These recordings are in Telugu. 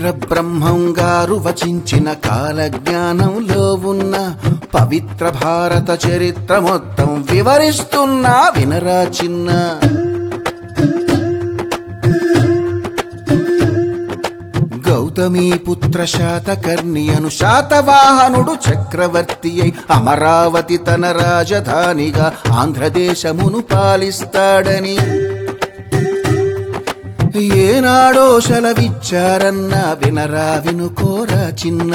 వీరబ్రహ్మం గారు వచించిన కాలజ్ఞానంలో ఉన్న పవిత్ర భారత చరిత్ర మొత్తం వివరిస్తున్నా వినరా చిన్న గౌతమీ పుత్ర శాతకర్ణి అను శాతవాహనుడు చక్రవర్తి అయి అమరావతి తన రాజధానిగా ఆంధ్రదేశమును పాలిస్తాడని ఏనాడో సెలవిచ్చారన్న వినరా వినుకోరా చిన్న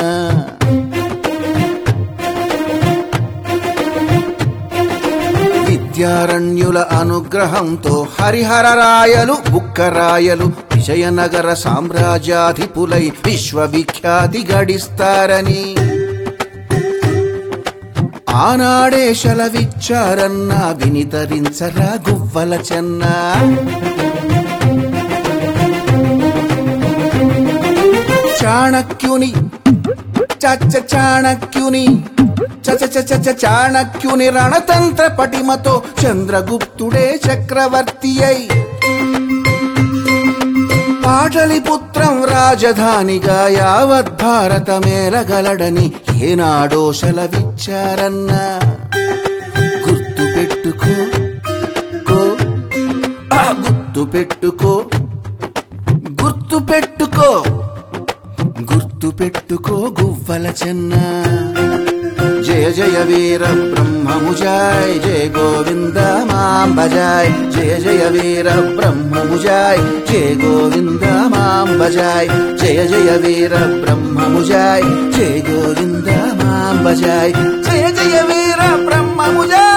విద్యారణ్యుల అనుగ్రహంతో హరిహర రాయలు బుక్కరాయలు విజయనగర సామ్రాజ్యాధిపులై విశ్వవిఖ్యాతి గడిస్తారని ఆనాడే సెలవిచ్చారన్న వినితరించరా గువ్వల చెన్నా చాణక్యుని చచ్చ చాణక్యుని చచ చచ చ చాణక్యుని రణతంత్ర పటిమతో చంద్రగుప్తుడే చక్రవర్తి అయి పాటలిపుత్రం రాజధానిగా యావత్ భారత మేలగలడని ఏనాడో సెలవిచ్చారన్నా గుర్తు పెట్టుకో కో ఆ గుర్తు పెట్టుకో గుర్తు పెట్టుకో గుర్తు పెట్టుకో గువ్వల చెన్న జయ జయ వీర బ్రహ్మముజాయ్ జయ గోవింద మాం భజాయ్ జయ జయ వీర బ్రహ్మముజాయ్ జయ గోవింద మాం భజాయ్ జయ జయ వీర బ్రహ్మముజాయ్ జయ గోవింద మాం భజాయ్ జయ జయ వీర బ్రహ్మముజాయ్